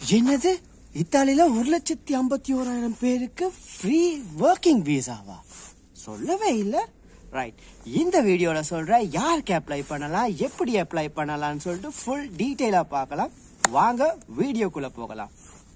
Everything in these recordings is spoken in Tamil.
என்னது இத்தாலியில ஒரு லட்சத்தி ஐம்பத்தி ஓராயிரம் பேருக்கு ஃப்ரீ ஒர்க்கிங் விசாவா சொல்லவே இல்ல ரைட் இந்த வீடியோல சொல்றேன் யாருக்கு அப்ளை பண்ணலாம் எப்படி அப்ளை பண்ணலாம்னு சொல்லிட்டு ஃபுல் டீட்டெயிலா பார்க்கலாம் வாங்க வீடியோக்குள்ள போகலாம்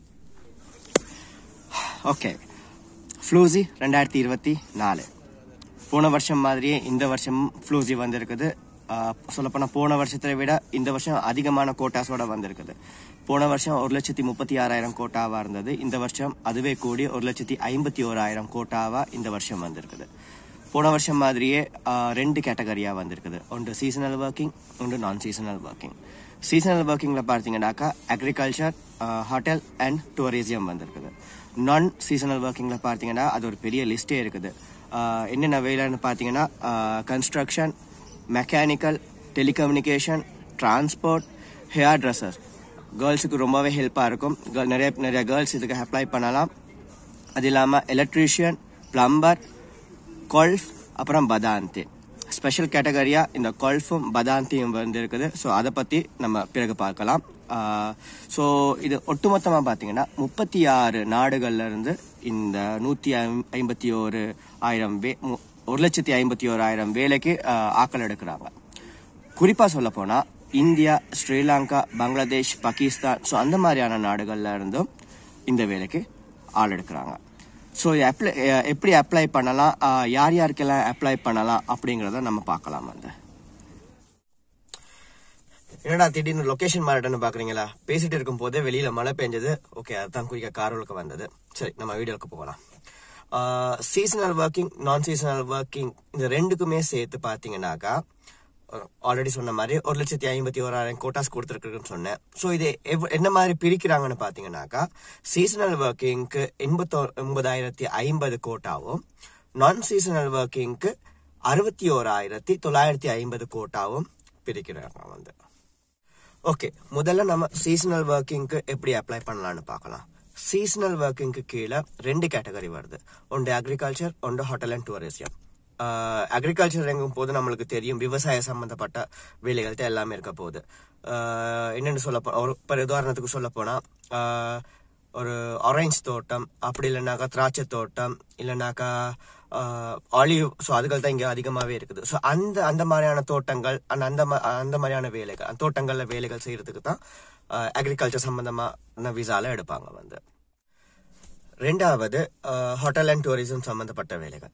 ஓகே ஃப்ளூசி ரெண்டாயிரத்தி இருபத்தி நாலு போன வருஷம் மாதிரியே இந்த வருஷமும் ஃப்ளூசி வந்திருக்குது சொல்லப்போனால் போன வருஷத்தை விட இந்த வருஷம் அதிகமான கோட்டாஸோட வந்திருக்குது போன வருஷம் ஒரு லட்சத்தி முப்பத்தி ஆறாயிரம் கோட்டாவா இருந்தது இந்த வருஷம் அதுவே கூடி ஒரு லட்சத்தி ஐம்பத்தி ஓராயிரம் கோட்டாவா இந்த வருஷம் வந்திருக்குது போன வருஷம் மாதிரியே ஆஹ், ரெண்டு கேட்டகரியா வந்திருக்குது ஒன்று சீசனல் ஒர்க்கிங் ஒன்று நான் சீசனல் ஒர்க்கிங் சீசனல் ஒர்க்கிங்ல பார்த்தீங்கன்னாக்கா அக்ரிகல்ச்சர் ஹோட்டல் அண்ட் டூரிசம் வந்திருக்குது நான் சீசனல் ஒர்க்கிங்ல பார்த்தீங்கன்னா அது ஒரு பெரிய லிஸ்டே இருக்குது ஆஹ், என்னென்ன வேலைன்னு பார்த்தீங்கன்னா construction mechanical telecommunication transport hairdresser கேர்ள்ஸுக்கு ரொம்பவே ஹெல்ப்பாக இருக்கும் Girl- நிறைய நிறைய கேர்ள்ஸ் இதுக்கு அப்ளை பண்ணலாம் அது இல்லாமல் எலக்ட்ரீஷியன் பிளம்பர் கொல்ஃப் அப்புறம் பதாந்தி ஸ்பெஷல் கேட்டகரியா இந்த கொல்ஃபும் பதாந்தியும் வந்து இருக்குது ஸோ அதை பற்றி நம்ம பிறகு பார்க்கலாம் ஸோ இது ஒட்டுமொத்தமாக பார்த்தீங்கன்னா முப்பத்தி ஆறு நாடுகள்ல இருந்து இந்த நூற்றி ஐம்பத்தி ஒரு ஆயிரம் வே மு- ஒரு லட்சத்தி ஐம்பத்தி ஓராயிரம் வேலைக்கு ஆஹ், ஆட்கள் எடுக்கிறாங்க குறிப்பா சொல்ல போனா இந்தியா ஸ்ரீலங்கா பங்களாதேஷ் பாகிஸ்தான் ஸோ அந்த மாதிரியான நாடுகள்ல இருந்தும் இந்த வேலைக்கு ஆள் எடுக்கிறாங்க ஸோ அப்ளை எப்படி அப்ளை பண்ணலாம் ஆஹ், யார் யாருக்கெல்லாம் அப்ளை பண்ணலாம் அப்படிங்கிறத நம்ம பார்க்கலாம் வந்து என்னடா திடீர்னு லொகேஷன் மாறிட்டேன்னு பாக்குறீங்களா பேசிட்டு இருக்கும் போதே வெளியில மழை பெஞ்சது ஓகே அதுதான் குறிக்க காரோலுக்கு வந்தது சரி நம்ம வீடியோக்கு போகலாம் seasonal working non seasonal working இந்த ரெண்டுக்குமே சேர்த்து பாத்தீங்கன்னாக்கா ஆல்ரெடி சொன்ன மாதிரி ஒரு லட்சத்தி ஐம்பத்தி ஓராயிரம் கோட்டாஸ் கொடுத்துருக்குன்னு சொன்னேன் ஸோ இது எவ்வ- என்ன மாதிரி பிரிக்கிறாங்கன்னு பார்த்தீங்கன்னாக்கா சீசனல் ஒர்க்கிங்க்கு எண்பத்தோ ஒன்பதாயிரத்தி ஐம்பது கோட்டாவும் நான் சீசனல் ஒர்க்கிங்க்கு அறுபத்தி ஓராயிரத்தி தொள்ளாயிரத்தி ஐம்பது கோட்டாவும் பிரிக்கிறாங்க வந்து ஓகே முதல்ல நம்ம சீசனல் ஒர்க்கிங்க்கு எப்படி அப்ளை பண்ணலாம்னு பார்க்கலாம் சீசனல் ஒர்க்கிங்க்கு கீழே ரெண்டு கேட்டகரி வருது ஒன்று அக்ரிகல்ச்சர் ஒன்று ஹோட்டல் அண்ட் டூரிசம் அக்ரிகல்ச்சர் எங்கும் போது நம்மளுக்கு தெரியும் விவசாய சம்பந்தப்பட்ட வேலைகள் தான் எல்லாமே இருக்க போகுது ஆஹ் என்னன்னு சொல்ல போ ஒரு ஒரு உதாரணத்துக்கு சொல்ல போனா ஆஹ் ஒரு ஆரஞ்சு தோட்டம் அப்படி இல்லைனாக்கா திராட்சை தோட்டம் இல்லைனாக்கா ஆலிவ் ஸோ அதுகள் தான் இங்கே அதிகமாகவே இருக்குது ஸோ அந்த அந்த மாதிரியான தோட்டங்கள் அந்த அந்த மா- அந்த மாதிரியான வேலைகள் அந்த தோட்டங்கள்ல வேலைகள் செய்யறதுக்கு தான் அக்ரிகல்ச்சர் சம்பந்தமான விசால எடுப்பாங்க வந்து ரெண்டாவது ஹோட்டல் அண்ட் டூரிசம் சம்பந்தப்பட்ட வேலைகள்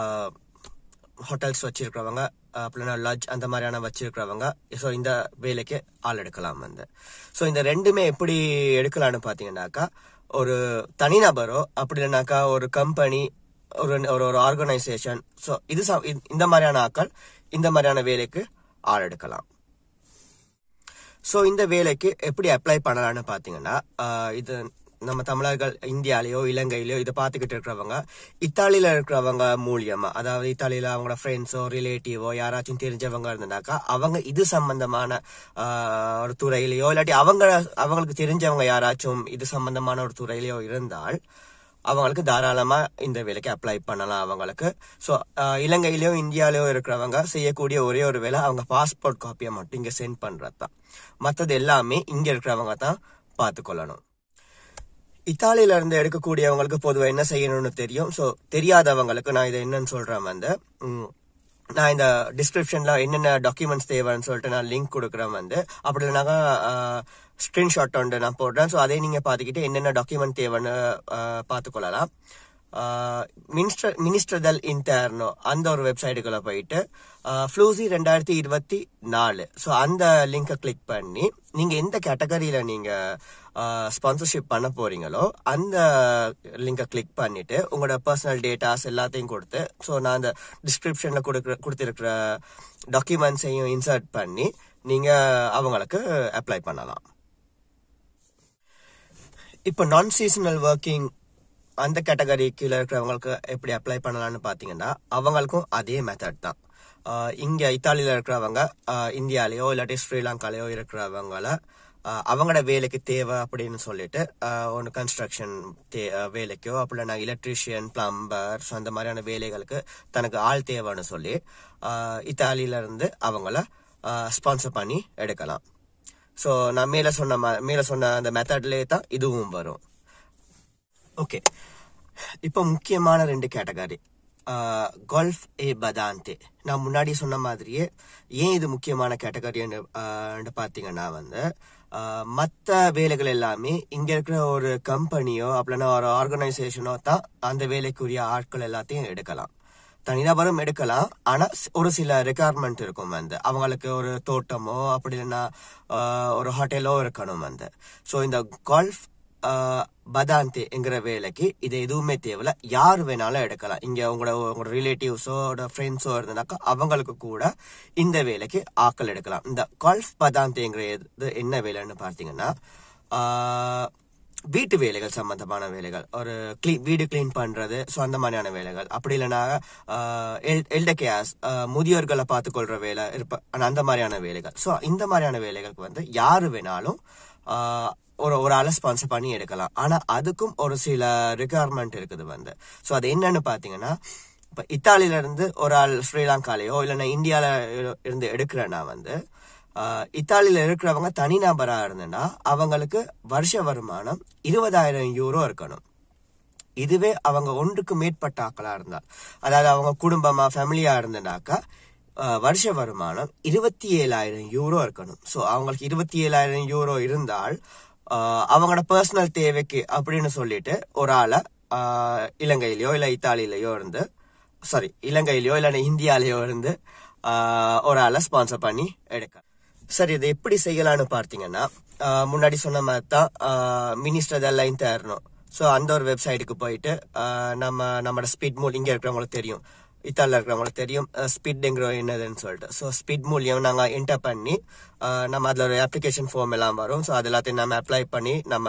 ஹோட்டல்ஸ் வச்சிருக்கிறவங்க அப்படின்னா லட்ஜ் அந்த மாதிரியான வச்சிருக்கிறவங்க ஸோ இந்த வேலைக்கு ஆள் எடுக்கலாம் வந்து ஸோ இந்த ரெண்டுமே எப்படி எடுக்கலாம்னு பார்த்தீங்கன்னாக்கா ஒரு தனிநபரோ அப்படி இல்லைனாக்கா ஒரு கம்பெனி ஒரு ஒரு ஒரு ஆர்கனைசேஷன் ஸோ இது ச- இந்த- இந்த மாதிரியான ஆட்கள் இந்த மாதிரியான வேலைக்கு ஆள் எடுக்கலாம் ஸோ இந்த வேலைக்கு எப்படி அப்ளை பண்ணலாம்னு பார்த்தீங்கன்னா ஆஹ் இது நம்ம தமிழர்கள் இந்தியாலேயோ இலங்கையிலயோ இதை பார்த்துக்கிட்டு இருக்கிறவங்க இத்தாலியில இருக்கிறவங்க மூலியமா அதாவது இத்தாலியில அவங்களோட ஃப்ரெண்ட்ஸோ ரிலேட்டிவோ யாராச்சும் தெரிஞ்சவங்க இருந்தனாக்கா அவங்க இது சம்பந்தமான ஆஹ், ஒரு துறையிலயோ இல்லாட்டி அவங்க அவங்களுக்கு தெரிஞ்சவங்க யாராச்சும் இது சம்பந்தமான ஒரு துறையிலயோ இருந்தால் அவங்களுக்கு தாராளமா இந்த வேலைக்கு அப்ளை பண்ணலாம் அவங்களுக்கு ஸோ இலங்கையிலயோ இந்தியாலயோ இருக்கிறவங்க செய்யக்கூடிய ஒரே ஒரு வேலை அவங்க பாஸ்போர்ட் காப்பியை மட்டும் இங்க சென்ட் பண்றது தான் மற்றது எல்லாமே இங்க இருக்கிறவங்க தான் பார்த்துக்கொள்ளணும் இத்தாலியில இருந்து எடுக்கக்கூடியவங்களுக்கு பொதுவா என்ன செய்யணும்னு தெரியும் ஸோ தெரியாதவங்களுக்கு நான் இதை என்னன்னு சொல்றேன் வந்து ம், நான் இந்த டிஸ்கிரிப்ஷன்ல என்னென்ன டாக்குமெண்ட்ஸ் தேவைன்னு சொல்லிட்டு நான் லிங்க் கொடுக்குறேன் வந்து அப்படி இல்லைனாக்கா ஸ்கிரீன்ஷாட் ஒன்று நான் போடுறேன் ஸோ அதை நீங்க பார்த்துக்கிட்டு என்னென்ன டாக்குமெண்ட் தேவைன்னு ஆஹ், பார்த்துக்கொள்ளலாம் மினிஸ்டர் மினிஸ்டர் தல் இன்டர்னோ அந்த ஒரு வெப்சைட்டுக்குள்ள போயிட்டு ஃப்ளூசி ரெண்டாயிரத்தி இருபத்தி நாலு ஸோ அந்த லிங்கை கிளிக் பண்ணி நீங்க எந்த கேட்டகரியில நீங்க ஸ்பான்சர்ஷிப் பண்ண போறீங்களோ அந்த லிங்கை கிளிக் பண்ணிட்டு உங்களோட பர்சனல் டேட்டாஸ் எல்லாத்தையும் கொடுத்து ஸோ நான் அந்த டிஸ்கிரிப்ஷன்ல கொடுக்குற கொடுத்திருக்கிற டாக்குமெண்ட்ஸையும் இன்சர்ட் பண்ணி நீங்க அவங்களுக்கு அப்ளை பண்ணலாம் இப்போ நான் சீசனல் ஒர்க்கிங் அந்த கேட்டகரி கீழே இருக்கிறவங்களுக்கு எப்படி அப்ளை பண்ணலாம்னு பார்த்தீங்கன்னா அவங்களுக்கும் அதே மெத்தட் தான் ஆஹ் இங்க இத்தாலியில இருக்கிறவங்க ஆஹ் இந்தியாலயோ இல்லாட்டி ஸ்ரீலங்காலயோ இருக்கிறவங்கள ஆஹ் அவங்களோட வேலைக்கு தேவை அப்படின்னு சொல்லிட்டு ஒன்று கன்ஸ்ட்ரக்ஷன் தே ஆஹ் வேலைக்கோ அப்படி நான் எலக்ட்ரீஷியன் பிளம்பர் ஸோ அந்த மாதிரியான வேலைகளுக்கு தனக்கு ஆள் தேவைன்னு சொல்லி ஆஹ் இத்தாலியில இருந்து அவங்கள ஸ்பான்சர் பண்ணி எடுக்கலாம் ஸோ நான் மேல சொன்ன மா- மேல சொன்ன அந்த மெத்தட்லேயே தான் இதுவும் வரும் ஓகே இப்போ முக்கியமான ரெண்டு கேட்டகரி கோல்ஃப் ஏ பதாந்தே நான் முன்னாடி சொன்ன மாதிரியே ஏன் இது முக்கியமான கேட்டகரின்னு பார்த்தீங்கன்னா வந்து மற்ற வேலைகள் எல்லாமே இங்க இருக்கிற ஒரு கம்பெனியோ அப்படின்னா ஒரு ஆர்கனைசேஷனோ தான் அந்த வேலைக்குரிய ஆட்கள் எல்லாத்தையும் எடுக்கலாம் தனிநபரும் எடுக்கலாம் ஆனா ஸ்- ஒரு சில ரெக்குயர்மெண்ட் இருக்கும் வந்து அவங்களுக்கு ஒரு தோட்டமோ அப்படி இல்லைன்னா ஆஹ், ஒரு ஹோட்டலோ இருக்கணும் வந்து ஸோ இந்த கோல்ஃப் பதாந்தேங்கிற வேலைக்கு இது எதுவுமே தேவையில்ல யார் வேணாலும் எடுக்கலாம் இங்க உங்களோட உங்களோட ரிலேட்டிவ்ஸோ ஃப்ரெண்ட்ஸோ இருந்தனாக்கா அவங்களுக்கு கூட இந்த வேலைக்கு ஆட்கள் எடுக்கலாம் இந்த கோல்ஃப் பதாந்தேங்கிற இது என்ன வேலைன்னு பார்த்தீங்கன்னா ஆஹ், வீட்டு வேலைகள் சம்பந்தமான வேலைகள் ஒரு க்ளீன் வீடு க்ளீன் பண்றது ஸோ அந்த மாதிரியான வேலைகள் அப்படி இல்லைன்னா எல்ட கேஸ் முதியோர்களை பார்த்துக்கொள்ற வேலை இருப்ப ஆனா அந்த மாதிரியான வேலைகள் ஸோ இந்த மாதிரியான வேலைகளுக்கு வந்து யாரு வேணாலும் ஆஹ், ஒரு ஒரு ஆளை ஸ்பான்சர் பண்ணி எடுக்கலாம் ஆனா அதுக்கும் ஒரு சில ரிக்குவயர்மெண்ட் இருக்குது வந்து ஸோ அது என்னன்னு பாத்தீங்கன்னா இப்ப இத்தாலியில இருந்து ஒரு ஆள் ஸ்ரீலங்காலேயோ இல்லைன்னா இந்தியால இரு- இருந்து எடுக்கிறேன்னா வந்து ஆஹ், இத்தாலியில இருக்கிறவங்க தனிநபரா இருந்ததுன்னா அவங்களுக்கு வருஷ வருமானம் இருபதாயிரம் யூரோ இருக்கணும் இதுவே அவங்க ஒன்றுக்கு மேற்பட்ட ஆக்களா இருந்தா அதாவது அவங்க குடும்பமா ஃபேமிலியா இருந்தனாக்கா ஆஹ், வருஷ வருமானம் இருபத்தி ஏழாயிரம் யூரோ இருக்கணும் ஸோ அவங்களுக்கு இருபத்தி ஏழாயிரம் யூரோ இருந்தால் ஆஹ், அவங்களோட பர்சனல் தேவைக்கு அப்படின்னு சொல்லிட்டு ஒரு ஆளை ஆஹ், இலங்கையிலயோ இல்ல இத்தாலியிலயோ இருந்து சாரி இலங்கையிலயோ இல்ல இந்தியாலயோ இருந்து ஆஹ், ஒரு ஆளை ஸ்பான்சர் பண்ணி எடுக்க சரி இதை எப்படி செய்யலாம்னு பார்த்தீங்கன்னா ஆஹ், முன்னாடி சொன்ன மாதிரி தான் மினிஸ்டர் லைன் தரணும் ஸோ அந்த ஒரு வெப்சைட்டுக்கு போயிட்டு ஆஹ், நம்ம நம்மளோட ஸ்பீட் மூல் இங்கே இருக்கிறவங்களுக்கு தெரியும் இத்தாலியில் இருக்கிறவங்களுக்கு தெரியும் ஸ்பீட்ங்கிற என்னதுன்னு சொல்லிட்டு ஸோ ஸ்பீட் மூலியம் நாங்கள் என்டர் பண்ணி ஆஹ், நம்ம அதில் ஒரு அப்ளிகேஷன் ஃபார்ம் எல்லாம் வரும் ஸோ அது எல்லாத்தையும் நம்ம அப்ளை பண்ணி நம்ம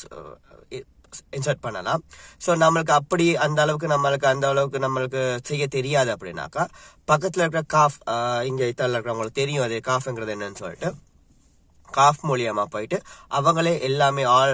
இன்சர்ட் பண்ணலாம் ஸோ நம்மளுக்கு அப்படி அந்த அளவுக்கு நம்மளுக்கு அந்த அளவுக்கு நம்மளுக்கு செய்ய தெரியாது அப்படின்னாக்கா பக்கத்தில் இருக்கிற காஃப் இங்கே இத்தாலியில் இருக்கிறவங்களுக்கு தெரியும் அது காஃப்ங்கிறது என்னன்னு சொல்லிட்டு காஃப் மூலியமா போயிட்டு அவங்களே எல்லாமே ஆல்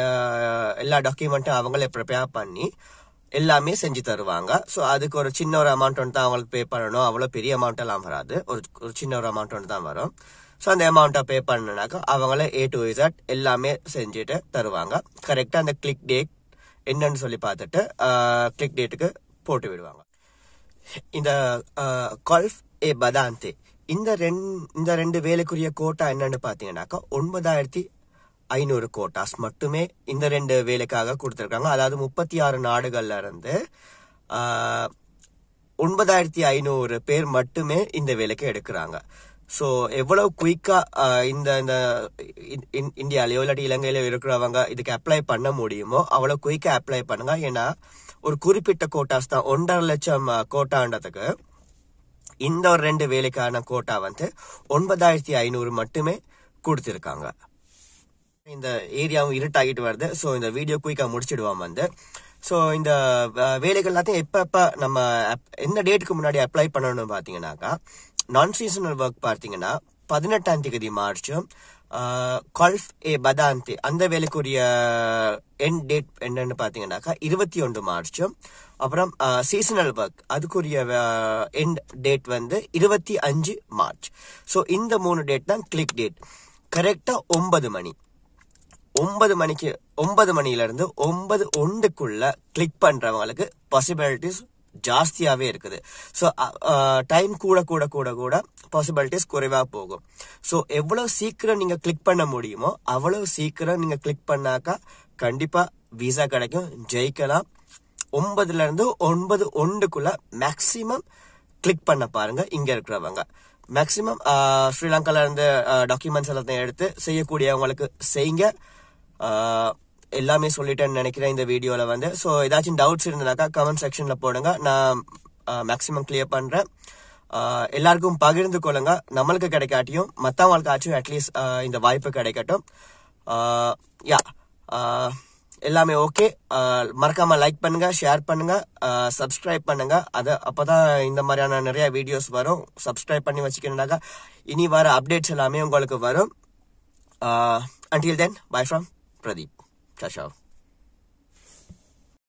எல்லா டாக்குமெண்ட்டும் அவங்களே ப்ரிப்பேர் பண்ணி எல்லாமே செஞ்சு தருவாங்க ஸோ அதுக்கு ஒரு சின்ன ஒரு அமௌண்ட் ஒன்று தான் அவங்களுக்கு பே பண்ணணும் அவ்வளோ பெரிய அமௌண்ட் எல்லாம் வராது ஒரு ஒரு சின்ன ஒரு அமௌண்ட் ஒன்று தான் வரும் ஸோ அந்த அமௌண்ட்டை பே பண்ணனாக்கா அவங்களே ஏ டு இசட் எல்லாமே செஞ்சுட்டு தருவாங்க கரெக்டாக அந்த கிளிக் டேட் என்னன்னு சொல்லி பார்த்துட்டு கிளிக் டேட்டுக்கு போட்டு விடுவாங்க இந்த கல்ஃப் ஏ பதாந்தே இந்த ரெண்டு இந்த ரெண்டு வேலைக்குரிய கோட்டா என்னன்னு பாத்தீங்கன்னாக்கா ஒன்பதாயிரத்தி ஐநூறு கோட்டாஸ் மட்டுமே இந்த ரெண்டு வேலைக்காக கொடுத்துருக்காங்க அதாவது முப்பத்தி ஆறு நாடுகள்ல இருந்து ஆஹ், ஒன்பதாயிரத்தி ஐநூறு பேர் மட்டுமே இந்த வேலைக்கு எடுக்கிறாங்க ஸோ எவ்வளவு குயிக்கா இந்த இந்த இந்- இந்- இந்தியாலயோ இல்லாட்டி இலங்கையிலயோ இருக்கிறவங்க இதுக்கு அப்ளை பண்ண முடியுமோ அவ்வளவு குயிக்கா அப்ளை பண்ணுங்க ஏன்னா ஒரு குறிப்பிட்ட கோட்டாஸ் தான் ஒன்றரை லட்சம் அஹ், கோட்டான்றதுக்கு இந்த ஒரு ரெண்டு வேலைக்கான கோட்டா வந்து ஒன்பதாயிரத்தி ஐநூறு மட்டுமே கொடுத்திருக்காங்க இந்த ஏரியாவும் இருட்டாகிட்டு வருது ஸோ இந்த வீடியோ குயிக்காக முடிச்சிடுவோம் வந்து ஸோ இந்த அஹ், வேலைகள் எல்லாத்தையும் எப்போ எப்போ நம்ம app- எந்த டேட்டுக்கு முன்னாடி அப்ளை பண்ணணும்னு பார்த்தீங்கன்னாக்கா நான் சீசனல் ஒர்க் பார்த்தீங்கன்னா பதினெட்டாம் தேதி மார்ச்சும் கல்ஃப் ஏ பதாந்தி அந்த வேலைக்குரிய என் டேட் என்னன்னு பார்த்தீங்கன்னாக்கா இருபத்தி ஒன்று மார்ச்சும் அப்புறம் சீசனல் ஒர்க் அதுக்குரிய எண்ட் டேட் வந்து இருபத்தி அஞ்சு மார்ச் ஸோ இந்த மூணு டேட் தான் கிளிக் டேட் கரெக்டாக ஒன்பது மணி ஒன்பது மணிக்கு ஒன்பது மணில இருந்து ஒன்பது ஒன்றுக்குள்ள கிளிக் பண்றவங்களுக்கு பாசிபிலிட்டிஸ் ஜாஸ்தியாவே இருக்குது ஸோ டைம் கூட கூட கூட கூட பாசிபிலிட்டிஸ் குறைவா போகும் ஸோ எவ்வளவு சீக்கிரம் நீங்க கிளிக் பண்ண முடியுமோ அவ்வளவு சீக்கிரம் நீங்க கிளிக் பண்ணாக்கா கண்டிப்பா விசா கிடைக்கும் ஜெயிக்கலாம் ஒன்பதுல இருந்து ஒன்பது ஒன்றுக்குள்ள மேக்சிமம் கிளிக் பண்ண பாருங்க இங்க இருக்கிறவங்க மேக்சிமம் ஸ்ரீலங்கால இருந்து டாக்குமெண்ட்ஸ் எல்லாத்தையும் எடுத்து செய்யக்கூடியவங்களுக்கு செய்யுங்க ஆஹ், எல்லாமே சொல்லிட்டேன்னு நினைக்கிறேன் இந்த வீடியோல வந்து ஸோ ஏதாச்சும் டவுட்ஸ் இருந்தனாக்கா கமெண்ட் செக்ஷன்ல போடுங்க நான் மேக்சிமம் கிளியர் பண்றேன் ஆஹ், எல்லாருக்கும் பகிர்ந்து கொள்ளுங்க நம்மளுக்கு கிடைக்காட்டியும் மற்றவங்களுக்காச்சும் அட்லீஸ்ட் இந்த வாய்ப்பு கிடைக்கட்டும் யா எல்லாமே ஓகே மறக்காம லைக் பண்ணுங்க ஷேர் பண்ணுங்க சப்ஸ்கிரைப் பண்ணுங்க அத அப்பதான் இந்த மாதிரியான நிறைய வீடியோஸ் வரும் சப்ஸ்கிரைப் பண்ணி வச்சுக்கணுனாக்கா இனி வர அப்டேட்ஸ் எல்லாமே உங்களுக்கு வரும் until then bye from Pradeep சாஷாவ்